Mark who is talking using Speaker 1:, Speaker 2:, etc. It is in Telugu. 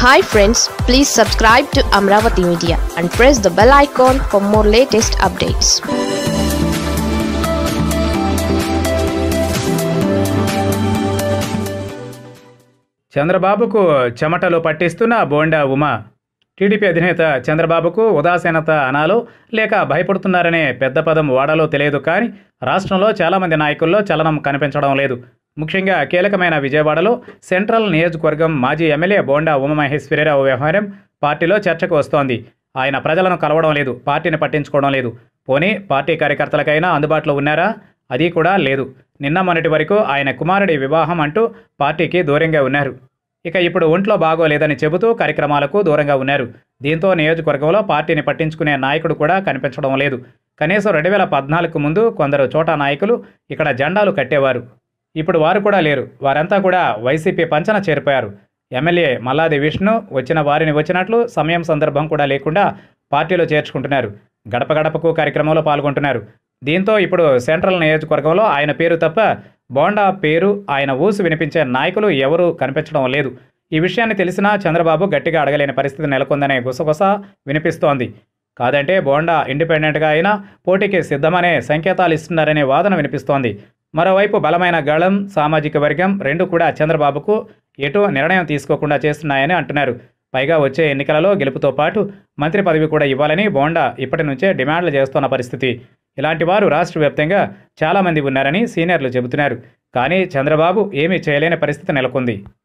Speaker 1: hi friends please subscribe to Amaravati media and press the bell icon for more latest updates
Speaker 2: చంద్రబాబుకు చెమటలు పట్టిస్తున్న బోండా ఉమా టీడీపీ అధినేత చంద్రబాబుకు ఉదాసీనత అనాలో లేక భయపడుతున్నారనే పెద్ద పదం వాడాలో తెలియదు కానీ రాష్ట్రంలో చాలామంది నాయకుల్లో చలనం కనిపించడం లేదు ముఖ్యంగా కీలకమైన విజయవాడలో సెంట్రల్ నియోజకవర్గం మాజీ ఎమ్మెల్యే బోండా ఉమామహేశ్వరరావు వ్యవహారం పార్టీలో చర్చకు వస్తోంది ఆయన ప్రజలను కలవడం లేదు పార్టీని పట్టించుకోవడం లేదు పోనీ పార్టీ కార్యకర్తలకైనా అందుబాటులో ఉన్నారా అది కూడా లేదు నిన్న మొన్నటి వరకు ఆయన కుమారుడి వివాహం అంటూ పార్టీకి దూరంగా ఉన్నారు ఇక ఇప్పుడు ఒంట్లో బాగోలేదని చెబుతూ కార్యక్రమాలకు దూరంగా ఉన్నారు దీంతో నియోజకవర్గంలో పార్టీని పట్టించుకునే నాయకుడు కూడా కనిపించడం లేదు కనీసం రెండు వేల పద్నాలుగు ముందు కొందరు చోటా నాయకులు ఇక్కడ జెండాలు కట్టేవారు ఇప్పుడు వారు కూడా లేరు వారంతా కూడా వైసీపీ పంచన చేరిపోయారు ఎమ్మెల్యే మల్లాది విష్ణు వచ్చిన వారిని వచ్చినట్లు సమయం సందర్భం కూడా లేకుండా పార్టీలో చేర్చుకుంటున్నారు గడప గడపకు కార్యక్రమంలో పాల్గొంటున్నారు దీంతో ఇప్పుడు సెంట్రల్ నియోజకవర్గంలో ఆయన పేరు తప్ప బోండా పేరు ఆయన ఊసు వినిపించే నాయకులు ఎవరూ కనిపించడం లేదు ఈ విషయాన్ని తెలిసినా చంద్రబాబు గట్టిగా అడగలేని పరిస్థితి నెలకొందనే గుసగుస వినిపిస్తోంది కాదంటే బోండా ఇండిపెండెంట్గా అయినా పోటీకి సిద్ధమనే సంకేతాలు ఇస్తున్నారనే వాదన వినిపిస్తోంది మరోవైపు బలమైన గళం సామాజిక వర్గం రెండు కూడా చంద్రబాబుకు ఎటు నిర్ణయం తీసుకోకుండా చేస్తున్నాయని అంటున్నారు పైగా వచ్చే ఎన్నికలలో గెలుపుతో పాటు మంత్రి పదవి కూడా ఇవ్వాలని బోండా ఇప్పటి నుంచే డిమాండ్లు చేస్తున్న పరిస్థితి ఇలాంటి వారు రాష్ట్ర వ్యాప్తంగా చాలామంది ఉన్నారని సీనియర్లు చెబుతున్నారు కానీ చంద్రబాబు ఏమీ చేయలేని పరిస్థితి నెలకొంది